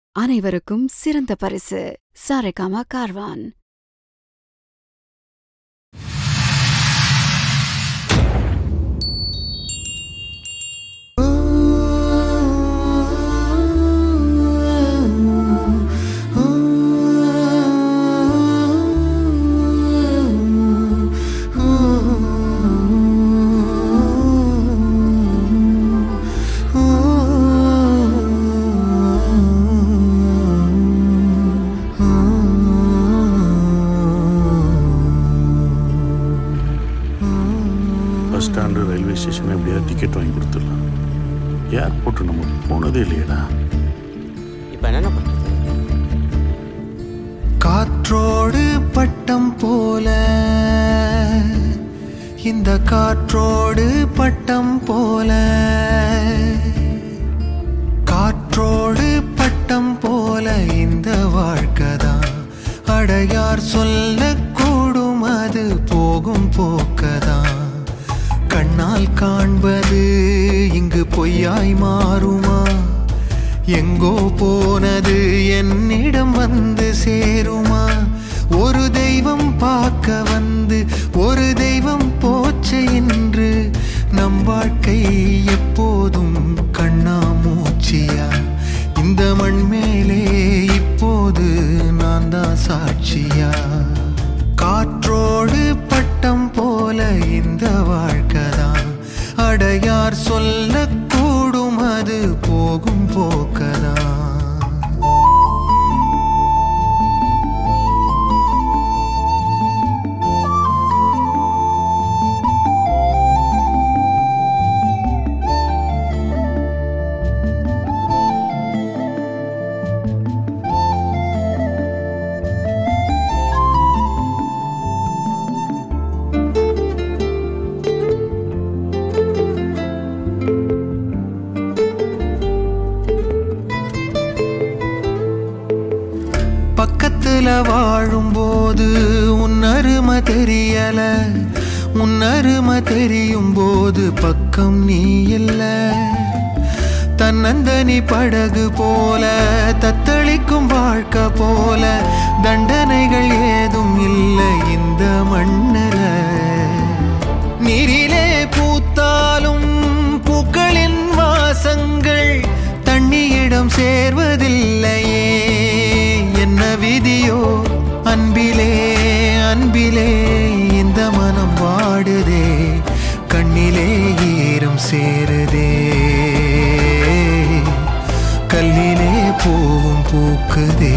அனைவருக்கும் சிறந்த பரிசு Saregama Carvaan bus stand railway station எப்படியாவது டிக்கெட் வாங்கி கொடுத்துடலாம் ஏர்போர்ட் நம்ம போனதே இல்லையடா இப்போ என்னென்ன பண்ணுறது காற்றோடு பட்டம் போல இந்த காற்றோடு பட்டம் போல காற்றோடு பட்டம் போல இந்த வாழ்க்கைதான் அடையார் சொல்லக்கூடும் அது போகும் போக்கதான் கண்ணால் காண்பது இங்கு பொய்யாய் மாறுமா எங்கோ போனது என்னிடம் வந்து சேருமா ஒரு தெய்வம் பார்க்க வந்து ஒரு தெய்வம் போச்சு என்று நம் வாழ்க்கை எப்போதும் கண்ணாமூச்சியா இந்த மண் மேலே இப்போது நான் தான் சாட்சியா காற்றோடு பட்டம் போல இந்த வாழ்க்கைதான் அடையார் சொல்லக்கூடும் அது போகும் போக்கதான் பக்கத்துல வாழும்போது உன் அருமை தெரியல உன் அருமை தெரியும் போது பக்கம் நீ இல்ல தன்னந்தனி படகு போல தத்தளிக்கும் வாழ்க்கை போல தண்டனைகள் ஏதும் இல்லை இந்த மண்ணில நீரிலே பூத்தாலும் பூக்களின் வாசங்கள் தண்ணியிடம் சேர்வதில்லையே என்ன விதியோ அன்பிலே அன்பிலே இந்த மனம் வாடுதே கண்ணிலே ஈரம் சேருதே கல்லிலே பூவும் பூக்குதே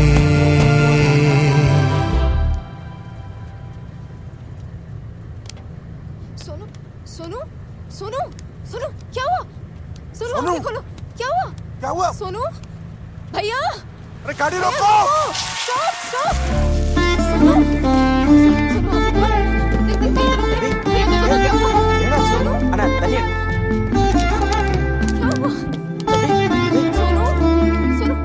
सोनू सोनू सोनू सोनू क्या हुआ सोनू सोनू! आंखें खोलो क्या हुआ क्या हुआ सोनू भैया अरे गाड़ी रोको स्टॉप स्टॉप सोनू सोनू आंखें खोलो देख देख देख देख भैया देखो ना क्या हुआ सोनू அண்ணா தண்ணி எடு. क्या हुआ सोनू सोनू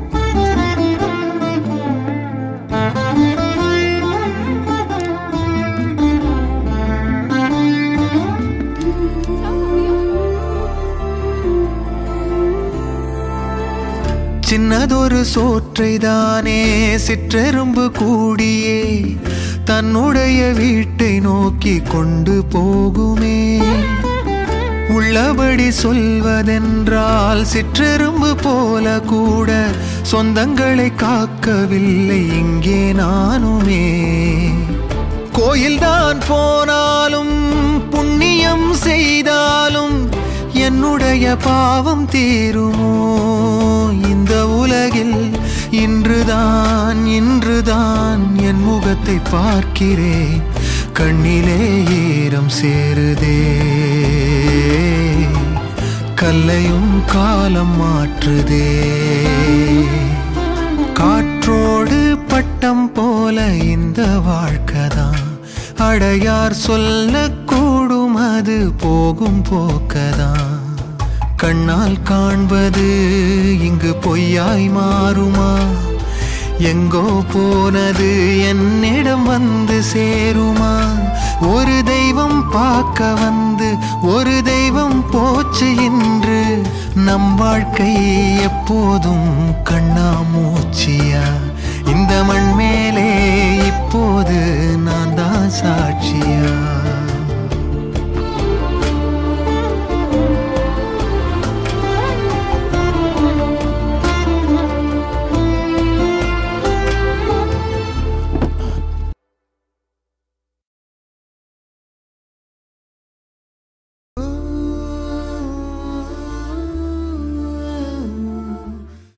क्या हुआ भैया சின்னதொரு சோற்றைதானே சிற்றெரும்பு கூடியே தன்னுடைய வீட்டை நோக்கி கொண்டு போகுமே உள்ளபடி சொல்வதென்றால் சிற்றெரும்பு போல கூட சொந்தங்களை காக்கவில்லை இங்கே நானுமே கோயில்தான் போனாலும் புண்ணியம் செய்தாலும் என்னுடைய பாவம் தீருமோ இந்த உலகில் இன்றுதான் இன்றுதான் என் முகத்தை பார்க்கிறேன் கண்ணிலே ஈரம் சேருதே கல்லையும் காலம் மாற்றுதே காற்றோடு பட்டம் போல இந்த வாழ்க்கைதான் அடையார் சொல்லக்கூடும் அது போகும் போக்கதான் கண்ணால் காண்பது இங்கு பொய்யாய் மாறுமா எங்கோ போனது என்னிடம் வந்து சேருமா ஒரு தெய்வம் பார்க்க வந்து ஒரு தெய்வம் போச்சு இன்று நம் வாழ்க்கை எப்போதும் கண்ணாமூச்சியா